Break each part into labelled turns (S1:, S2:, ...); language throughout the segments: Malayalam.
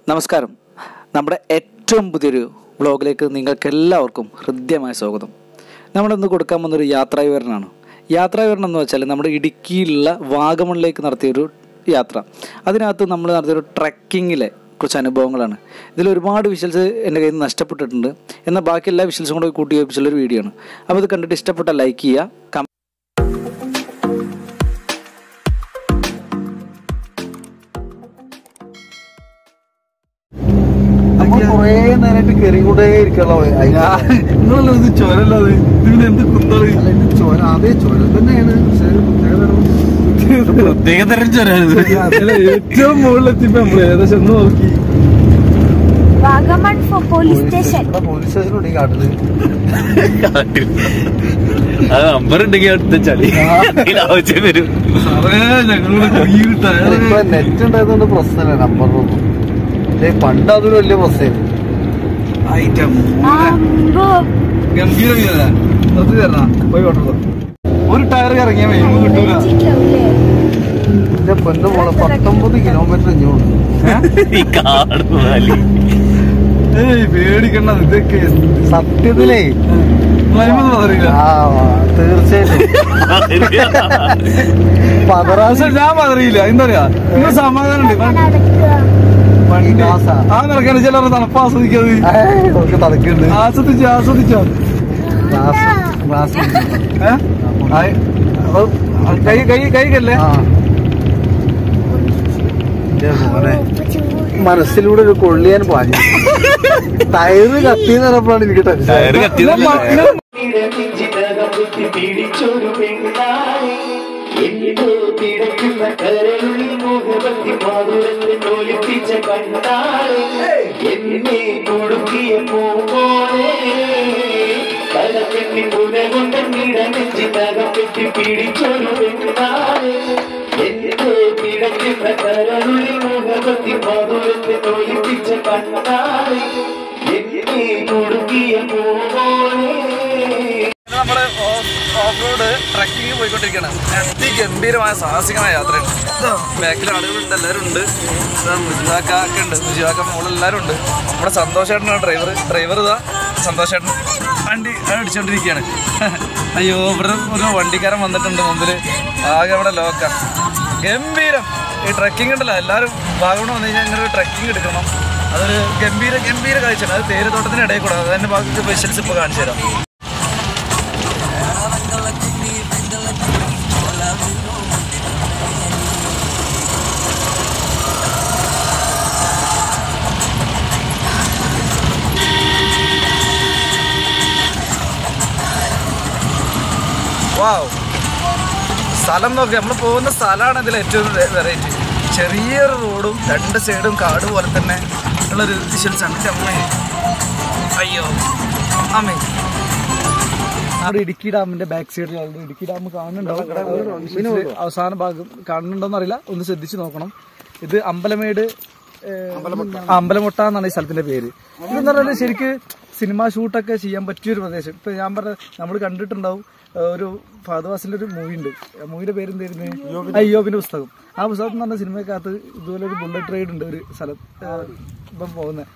S1: നമസ്കാരം നമ്മുടെ ഏറ്റവും പുതിയൊരു വ്ളോഗിലേക്ക് നിങ്ങൾക്ക് എല്ലാവർക്കും ഹൃദ്യമായ സ്വാഗതം നമ്മളിന്ന് കൊടുക്കാൻ പോകുന്നൊരു യാത്രാ വിവരണമാണ് യാത്രാ വിവരണം എന്ന് വെച്ചാൽ നമ്മുടെ ഇടുക്കിയിലുള്ള വാഗമണിലേക്ക് നടത്തിയൊരു യാത്ര അതിനകത്ത് നമ്മൾ നടത്തിയൊരു ട്രക്കിങ്ങിലെ കുറച്ച് അനുഭവങ്ങളാണ് ഇതിൽ ഒരുപാട് വിഷ്വൽസ് എൻ്റെ കയ്യിൽ നിന്ന് നഷ്ടപ്പെട്ടിട്ടുണ്ട് എന്നാൽ ബാക്കി എല്ലാ വിഷ്വൽസും കൂടെ കൂട്ടി വെപ്പിച്ചുള്ളൊരു വീഡിയോ ആണ് അപ്പോൾ ഇത് കണ്ടിട്ട് ഇഷ്ടപ്പെട്ട ലൈക്ക് ചെയ്യുക കം
S2: നമ്മൾ കൊറേ നേരമായിട്ട് കയറിക്കൊണ്ടേ ഇരിക്കല്ലോ
S3: നിങ്ങളല്ലോ ഇത് ചുരല്ലാതെ ഇതിന് എന്ത് കുന്തള്
S2: ചോര അതേ ചോര തന്നെയാണ് പക്ഷേ ഒരു പ്രത്യേക തരം
S3: അതിലെ ഏറ്റവും മുകളിലെത്തിയപ്പോ നമ്മള് ഏകദേശം ഒന്ന് നോക്കി
S4: Vagamon four police station
S2: police സ്റ്റേഷനുണ്ട് ഈ കാട്ടില്
S5: അത് നമ്പർ ഉണ്ടെങ്കിൽ അടുത്ത ചളി ആവശ്യം വരും
S3: സാറേ ഞങ്ങളുടെ കയ്യിൽ ടയർ
S2: ഇപ്പൊ നെറ്റ് ഉണ്ടായതുകൊണ്ട് പ്രശ്നമില്ല നമ്പറിലൊന്നും പക്ഷേ പണ്ട് അതൊരു വലിയ പ്രശ്നമായിരുന്നു
S3: ഐറ്റം
S4: അമ്പോ
S3: ഗംഭീരമില്ല നിർത്തി തരണ പോയി ഓട്ടോ ഒരു ടയർ ഇറങ്ങിയാ മതി ഒന്നും കിട്ടൂല
S4: രചിക്കാവൂലേ
S2: എന്റെ പൊന്നു മോളെ പത്തൊമ്പത് കിലോമീറ്റർ ഇഞ്ഞോണ്ട്
S5: ഈ കാട് വലി
S3: ഏയ് പേടിക്കണ്ട ഇതൊക്കെ
S2: സത്യത്തിലേ
S3: ക്ലൈമൊന്നും അറിയില്ല
S2: ആ തീർച്ചയായിട്ടും പതറാൻ
S3: പക്ഷെ ഞാൻ പതറിയില്ല എന്താ പറയാ നിങ്ങൾ സമാധാനം ഉണ്ട്
S4: നടക്കുക
S2: വണ്ടി മാസാ
S3: ആ നടക്കാൻ ചിലർ തണുപ്പ് ആസ്വദിക്കാത്
S2: നമുക്ക് തലക്കുണ്ട്
S3: ആസ്വദിച്ചോ ആസ്വദിച്ചോ
S2: ഗ്ലാസ് ഗ്ലാസ്
S3: ഏ? ആയി. അപ്പൊ കൈ കൈ കൈക്കല്ലേ
S2: ആ എന്റെ മോനെ മനസ്സിലൂടെ ഒരു കൊള്ളിയാൻ പാഞ്ഞു ടയറ് കത്തിന്ന് പറഞ്ഞപ്പോഴാണ് എനിക്ക് ടെൻഷൻ
S5: ടയർ കത്തിയതല്ലേ
S6: പിടിച്ചൊരു പെണ്ണായി എന്തോ തിടക്കുന്ന കരളുള്ളിൽ മുഖപത്തി മാതുരത്തിൽ ഒലിപ്പിച്ച കണ്ണായി എന്നെ കൊടുക്കിയ പൂപോലെ കലക്കെട്ടി പുനകൊണ്ട് നിടനെഞ്ചിനകപ്പെട്ടി പിടിച്ചൊരു പെണ്ണായി എന്തോ തിടക്കുന്ന കരളുള്ളിൽ മുഖപത്തി മാതുരത്തിൽ ഒലിപ്പിച്ച കണ്ണായി എന്നെ കൊടുക്കിയ പൂപോലെ
S3: നമ്മള് ഓഫ് റോഡ് ട്രക്കിംഗ് പോയിക്കൊണ്ടിരിക്കുകയാണ് അതിഗംഭീരമായ സാഹസികമായ യാത്രയാണ് ബാക്കിൽ ആളുകളുണ്ട് എല്ലാവരും ഉണ്ട് മുജിവാക്ക ഒക്കെ ഉണ്ട് മുജിവാക്ക മോൾ എല്ലാവരും ഉണ്ട് നമ്മുടെ സന്തോഷേട്ടനാണ് ഡ്രൈവർ ഡ്രൈവർ ഇതാ സന്തോഷേട്ടൻ വണ്ടി അടിച്ചുകൊണ്ടിരിക്കുകയാണ് അയ്യോ ഇവിടെ ഒരു വണ്ടിക്കാരൻ വന്നിട്ടുണ്ട് മുമ്പിൽ ആകെ അവിടെ ലോക്ക ഗംഭീരം ഈ ട്രക്കിംഗ് ഉണ്ടല്ലോ എല്ലാവരും ഭാഗം വന്നു കഴിഞ്ഞാൽ ഇങ്ങനെ ഒരു ട്രക്കിംഗ് എടുക്കണം അതൊരു ഗംഭീര ഗംഭീര കാഴ്ചയാണ് അത് തേരുതോട്ടത്തിന് ഇടയിൽ കൂടെ അതിൻ്റെ ബാക്കി സ്പെഷ്യൽസ് ഇപ്പോൾ കാണിച്ചു തരാം വാവ് സ്ഥലം നോക്കി നമ്മൾ പോകുന്ന സ്ഥലമാണ് ഇതിൽ ഏറ്റവും വെറൈറ്റി ചെറിയൊരു റോഡും രണ്ട് സൈഡും കാട് പോലെ തന്നെ ഉള്ളൊരു വിഷ്വൽസ് ആണ് ഇത് അമ്മേ അയ്യോ അമ്മേ നമ്മുടെ ഇടുക്കി ഡാമിന്റെ ബാക്ക് സൈഡിലാണ് ഇടുക്കി ഡാം കാണുന്നുണ്ടാവും അവസാന ഭാഗം കാണുന്നുണ്ടോന്ന് അറിയില്ല ഒന്ന് ശ്രദ്ധിച്ചു നോക്കണം ഇത് അമ്പലമേട് ഏഹ്, അമ്പലമുട്ട എന്നാണ് ഈ സ്ഥലത്തിന്റെ പേര് ഇതെന്ന് പറഞ്ഞാൽ ശരിക്ക് സിനിമ ഷൂട്ടൊക്കെ ചെയ്യാൻ പറ്റിയൊരു പ്രദേശം ഇപ്പൊ ഞാൻ പറഞ്ഞ നമ്മൾ കണ്ടിട്ടുണ്ടാവും ഏഹ്, ഒരു ഫാദവാസിന്റെ ഒരു മൂവി ഉണ്ട് ആ മൂവിയുടെ പേര് എന്തായിരുന്നു അയ്യോബിന്റെ പുസ്തകം ആ പുസ്തകം എന്ന് പറഞ്ഞ സിനിമക്കകത്ത് ഇതുപോലെ ഒരു ബുള്ളറ്റ് റൈഡ് ഉണ്ട് ഒരു സ്ഥലം ഏഹ്, ഇപ്പം പോകുന്നത്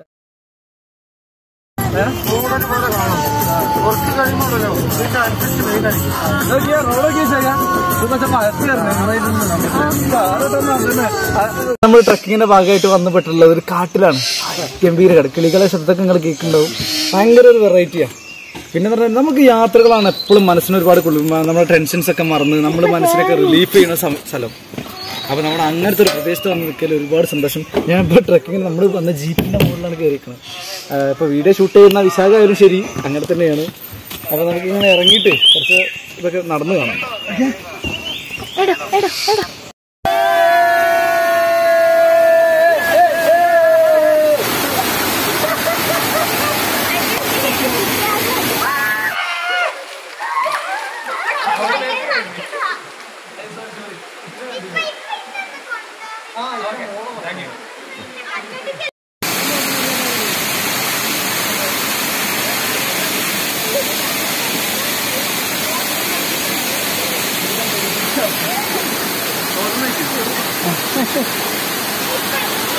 S3: നമ്മൾ ട്രക്കിങ്ങിന്റെ ഭാഗമായിട്ട് വന്നപ്പെട്ടുള്ള ഒരു കാട്ടിലാണ് ഗംഭീര കാട് കിളികളെ ശബ്ദമൊക്കെ നിങ്ങൾ കേൾക്കുന്നുണ്ടാവും ഭയങ്കര ഒരു വെറൈറ്റിയാണ് പിന്നെ പറഞ്ഞാൽ നമുക്ക് യാത്രകളാണ് എപ്പോഴും മനസ്സിന് ഒരുപാട് കുളിർമ നമ്മുടെ ടെൻഷൻസ് ഒക്കെ മറന്ന് നമ്മുടെ മനസ്സിനൊക്കെ റിലീഫ് ചെയ്യുന്ന സം- സ്ഥലം അപ്പൊ നമ്മൾ അങ്ങനത്തെ ഒരു പ്രദേശത്ത് വന്ന് നിൽക്കൽ ഒരുപാട് സന്തോഷം ഞാൻ ഇപ്പോൾ ട്രക്കിങ്ങിന് നമ്മൾ വന്ന ജീപ്പിന്റെ മുകളിലാണ് കയറിയിരിക്കുന്നത് ഇപ്പൊ വീഡിയോ ഷൂട്ട് ചെയ്യുന്ന വിശാഖായാലും ശരി അങ്ങനെ തന്നെയാണ് അപ്പൊ നമുക്ക് ഇങ്ങനെ ഇറങ്ങിയിട്ട് കുറച്ച് ഇതൊക്കെ നടന്നു കാണാം
S4: എടോ എടോ എടോ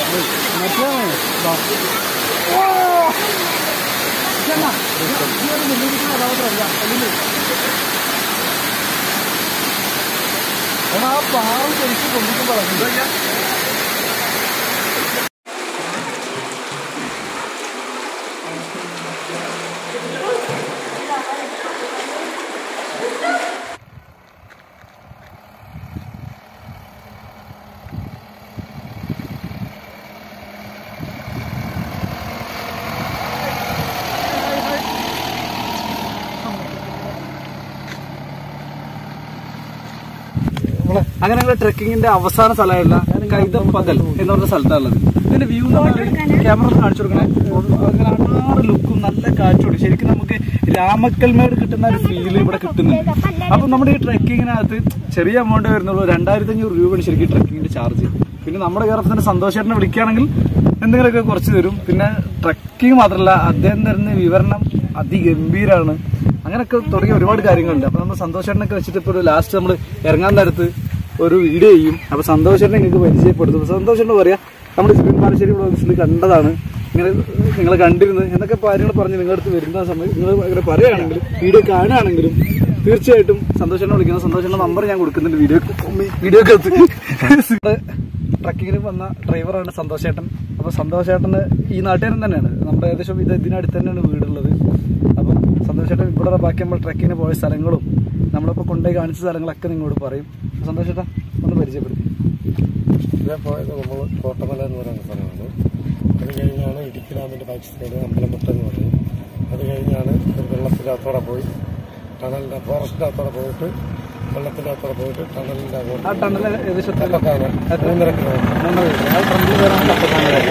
S2: ആ പാറ ശരിക്കും കൊണ്ടിട്ട് പറഞ്ഞു
S3: അങ്ങനെ ഞങ്ങൾ ട്രെക്കിങ്ങിന്റെ അവസാന സ്ഥലമായുള്ള കൈതപ്പകൽ എന്ന് പറഞ്ഞ സ്ഥലത്താണുള്ളത് ഇതിന്റെ വ്യൂ ക്യാമറ കാണിച്ചു കൊടുക്കണേ അങ്ങനെ അടാറ് ലുക്കും നല്ല കാറ്റുണ്ട് ശരിക്കും നമുക്ക് രാമക്കൽമേട് കിട്ടുന്ന ഒരു ഫീൽ ഇവിടെ കിട്ടുന്നുണ്ട് അപ്പൊ നമ്മുടെ ഈ ട്രെക്കിങ്ങിനകത്ത് ചെറിയ എമൗണ്ട് വരുന്നുള്ളൂ രണ്ടായിരത്തി അഞ്ഞൂറ് രൂപയാണ് ശരിക്കും ട്രെക്കിങ്ങിന്റെ ചാർജ് പിന്നെ നമ്മുടെ കേരളത്തിന്റെ സന്തോഷേട്ടനെ വിളിക്കുകയാണെങ്കിൽ എന്തെങ്കിലുമൊക്കെ കുറച്ച് തരും പിന്നെ ട്രക്കിംഗ് മാത്രമല്ല അദ്ദേഹം തരുന്ന വിവരണം അതിഗംഭീരമാണ് അങ്ങനെയൊക്കെ തുടങ്ങിയ ഒരുപാട് കാര്യങ്ങളുണ്ട് അപ്പൊ നമ്മൾ സന്തോഷേട്ടനൊക്കെ വെച്ചിട്ട് ഇപ്പോൾ ലാസ്റ്റ് നമ്മൾ ഇറങ്ങാൻ നേരത്ത് ഒരു വീഡിയോ ചെയ്യും അപ്പൊ സന്തോഷേട്ടനെ നിങ്ങൾക്ക് പരിചയപ്പെടുത്തും സന്തോഷേട്ടൻ പറയാ നമ്മുടെ സിബിൻ പാലശ്ശേരി ബ്ലോഗ്സിൽ കണ്ടതാണ് ഇങ്ങനെ നിങ്ങൾ കണ്ടിരുന്നത് എന്നൊക്കെ കാര്യങ്ങൾ പറഞ്ഞ് നിങ്ങളുടെ അടുത്ത് വരുന്ന സമയത്ത് നിങ്ങൾ അങ്ങനെ പറയുകയാണെങ്കിൽ വീഡിയോ കാണുകയാണെങ്കിലും തീർച്ചയായിട്ടും സന്തോഷേട്ടനെ വിളിക്കുന്ന സന്തോഷേട്ടൻ്റെ നമ്പർ ഞാൻ കൊടുക്കുന്നുണ്ട് വീഡിയോ വീഡിയോ ട്രക്കിങ്ങിന് വന്ന ഡ്രൈവറാണ് സന്തോഷേട്ടൻ അപ്പോൾ സന്തോഷേട്ടന് ഈ നാട്ടുകാരൻ തന്നെയാണ് നമ്മുടെ ഏകദേശം ഇത് ഇതിനടുത്ത് തന്നെയാണ് വീടുള്ളത് അപ്പം സന്തോഷേട്ടൻ ഇവിടെ ബാക്കി നമ്മൾ ട്രക്കിങ്ങിന് പോയ സ്ഥലങ്ങളും നമ്മളിപ്പോൾ കൊണ്ടുപോയി കാണിച്ച സ്ഥലങ്ങളൊക്കെ നിങ്ങളോട് പറയും സന്തോഷേട്ടാ ഒന്ന് പരിചയപ്പെടുത്തി
S2: ഇവിടെ പോയത് നമ്മൾ കോട്ടമല എന്ന് പറയുന്ന സ്ഥലമാണ് അത് കഴിഞ്ഞാണ് ഇടുക്കി ഡാമിന്റെ ബാക്ക് സൈഡ് അമ്പലമുട്ട എന്ന് പറയും അത് കഴിഞ്ഞാണ് ഒരു വെള്ളത്തിനകത്തോടെ പോയി ടണലിന്റെ ഫോറസ്റ്റിന്റെ അകത്തോടെ പോയിട്ട് വെള്ളത്തിന്റെ അകത്തോടെ പോയിട്ട് ടണലിന്റെ
S3: ആ
S2: അങ്ങോട്ട്
S3: ടണൽ ഏകദേശം എത്ര
S2: കപ്പക്കാന മൂന്നര കിലോമീറ്റർ
S3: മൂന്ന് പേര് ആ ടണലിൽ വരാൻ കപ്പക്കാന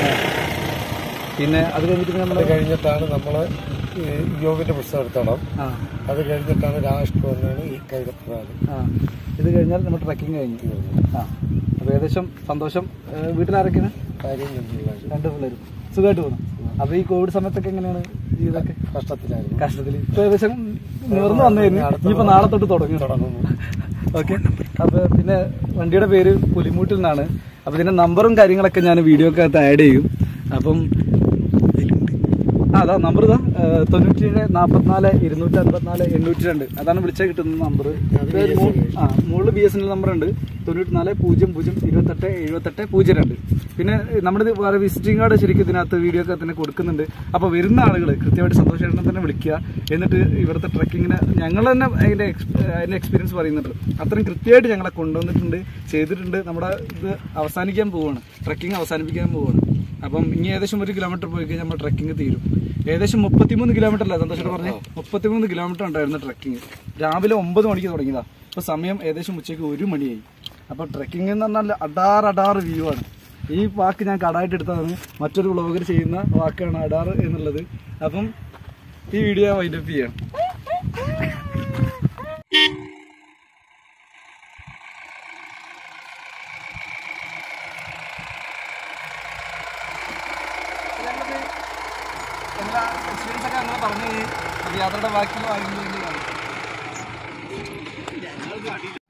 S3: പിന്നെ അത് കഴിഞ്ഞിട്ട് നമ്മൾ
S2: അത് കഴിഞ്ഞിട്ടാണ് നമ്മൾ യോഗിന്റെ പുസ്തകം എടുത്തോളം
S3: ആ
S2: അത് കഴിഞ്ഞിട്ടാണ് ലാസ്റ്റ് വന്നാണ് ഈ കൈതപ്രധാനം
S3: ആ ഇത് കഴിഞ്ഞാൽ നമ്മൾ ട്രക്കിംഗ് കഴിഞ്ഞു ആ അപ്പോൾ ഏകദേശം സന്തോഷം ഏഹ് വീട്ടിലാരൊക്കെയാണ്
S2: കാര്യം കണ്ടില്ല
S3: രണ്ട് പിള്ളേരും സുഖമായിട്ട് പോകുന്നു അപ്പൊ ഈ കോവിഡ് സമയത്തൊക്കെ എങ്ങനെയാണ് ജീവിതമൊക്കെ
S2: കഷ്ടത്തിലായിരുന്നു
S3: കഷ്ടത്തിൽ ഇപ്പൊ ഏകദേശം നിവർന്നു വന്നു കഴിഞ്ഞു ഇനിയിപ്പോ നാളെ തൊട്ട് തുടങ്ങി
S2: തുടങ്ങുന്നു
S3: ഓക്കെ അപ്പൊ പിന്നെ വണ്ടിയുടെ പേര് പുലിമൂട്ടിൽ നിന്നാണ് അപ്പൊ ഇതിന്റെ നമ്പറും കാര്യങ്ങളൊക്കെ ഞാൻ വീഡിയോ ഒക്കെ അകത്ത് ആഡ് ചെയ്യും അപ്പം ആ അതാ നമ്പർ ഇതാ തൊണ്ണൂറ്റി ഏഴ് നാൽപ്പത്തിനാല് ഇരുന്നൂറ്റി അൻപത്തിനാല് എണ്ണൂറ്റി രണ്ട് അതാണ് വിളിച്ചാൽ കിട്ടുന്ന നമ്പർ ആ മുകളിൽ B S N L number ഉണ്ട് തൊണ്ണൂറ്റി നാല് പൂജ്യം പൂജ്യം ഇരുപത്തെട്ട് എഴുപത്തെട്ട് പൂജ്യം രണ്ട് പിന്നെ നമ്മുടെ വേറെ വിസിറ്റിംഗ് കാർഡ് ശരിക്കും ഇതിനകത്ത് വീഡിയോ ഒക്കെ തന്നെ കൊടുക്കുന്നുണ്ട് അപ്പോൾ വരുന്ന ആളുകൾ കൃത്യമായിട്ട് സന്തോഷേട്ടനെ തന്നെ വിളിക്കുക എന്നിട്ട് ഇവിടുത്തെ ട്രക്കിങ്ങിന് ഞങ്ങൾ തന്നെ അതിൻ്റെ അതിൻ്റെ എക്സ്പീരിയൻസ് പറയുന്നുണ്ട് അത്രയും കൃത്യമായിട്ട് ഞങ്ങളെ കൊണ്ടുവന്നിട്ടുണ്ട് ചെയ്തിട്ടുണ്ട് നമ്മുടെ ഇത് അവസാനിക്കാൻ പോവുകയാണ് ട്രക്കിംഗ് അവസാനിപ്പിക്കാൻ പോവുകയാണ് അപ്പം ഇനി ഏകദേശം ഒരു കിലോമീറ്റർ പോയി കഴിഞ്ഞാൽ നമ്മൾ ട്രക്കിംഗ് തീരും ഏകദേശം മുപ്പത്തിമൂന്ന് കിലോമീറ്റർ അല്ലേ സന്തോഷം പറഞ്ഞേ മുപ്പത്തിമൂന്ന് കിലോമീറ്റർ ഉണ്ടായിരുന്നു ട്രക്കിംഗ് രാവിലെ ഒമ്പത് മണിക്ക് തുടങ്ങിയതാ ഇപ്പൊ സമയം ഏകദേശം ഉച്ചയ്ക്ക് ഒരു മണിയായി അപ്പൊ ട്രക്കിംഗ് എന്ന് പറഞ്ഞാൽ അടാർ അടാർ വ്യൂ ആണ് ഈ വാക്ക് ഞാൻ കടായിട്ട് എടുത്തതാണ് മറ്റൊരു വ്ളോഗർ ചെയ്യുന്ന വാക്കാണ് അടാർ എന്നുള്ളത് അപ്പം ഈ വീഡിയോ വൈൻഡപ്പ് ചെയ്യാം എക്സ്പീരിയൻസ് ഒക്കെ അങ്ങനെ പറഞ്ഞു യാത്രയുടെ ബാക്കിയുള്ള കാര്യങ്ങൾ